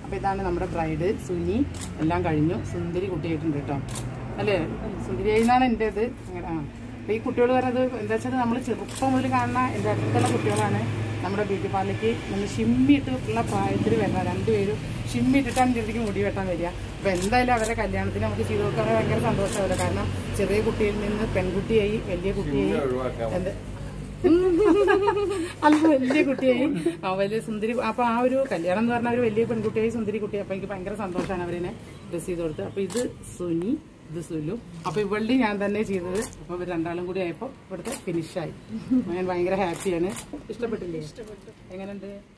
അപ്പോൾ ഇതാണ് നമ്മുടെ ബ്രൈഡ് സുനി എല്ലാം കഴിഞ്ഞു സുന്ദരി കുട്ടിയായിട്ടുണ്ട് കേട്ടോ അല്ലേ സുന്ദരി എന്നാണ് എൻ്റെ ഇത് അങ്ങനെ ആ അപ്പോൾ ഈ കുട്ടികൾ പറയുന്നത് എന്താ വെച്ചാൽ നമ്മൾ ചെറുപ്പം മുതൽ കാണുന്ന എൻ്റെ അടുത്തുള്ള കുട്ടികളാണ് നമ്മുടെ ബ്യൂട്ടി പാർലറിലേക്ക് നമ്മൾ ഷിമ്മിയിട്ടുള്ള പ്രായത്തിൽ വരുന്ന രണ്ടുപേരും ഷിമ്മിയിട്ടിട്ടാണ് ഇതിലേക്ക് മുടി വെട്ടാൻ വരിക അപ്പോൾ എന്തായാലും അവരുടെ കല്യാണത്തിന് നമുക്ക് ചെയ്തു കൊടുക്കാൻ ഭയങ്കര സന്തോഷമാവില്ല കാരണം ചെറിയ കുട്ടിയിൽ നിന്ന് പെൺകുട്ടിയായി വലിയ കുട്ടിയായി എന്ത് അല്ല വലിയ കുട്ടിയായി ആ വലിയ സുന്ദരി അപ്പൊ ആ ഒരു കല്യാണം എന്ന് പറഞ്ഞ ഒരു വലിയ പെൺകുട്ടിയായി സുന്ദരി കുട്ടി അപ്പൊ എനിക്ക് ഭയങ്കര സന്തോഷമാണ് അവരിനെ ഡ്രസ് ചെയ്ത് കൊടുത്ത് അപ്പൊ ഇത് സുനി ഇത് സുലു അപ്പൊ ഇവളുടെ ഞാൻ തന്നെ ചെയ്തത് അപ്പൊ ഇവർ രണ്ടാളും കൂടി ആയപ്പോ ഇവിടുത്തെ ഫിനിഷായി ഞാൻ ഭയങ്കര ഹാപ്പിയാണ് ഇഷ്ടപ്പെട്ടില്ലേ എങ്ങനെയുണ്ട്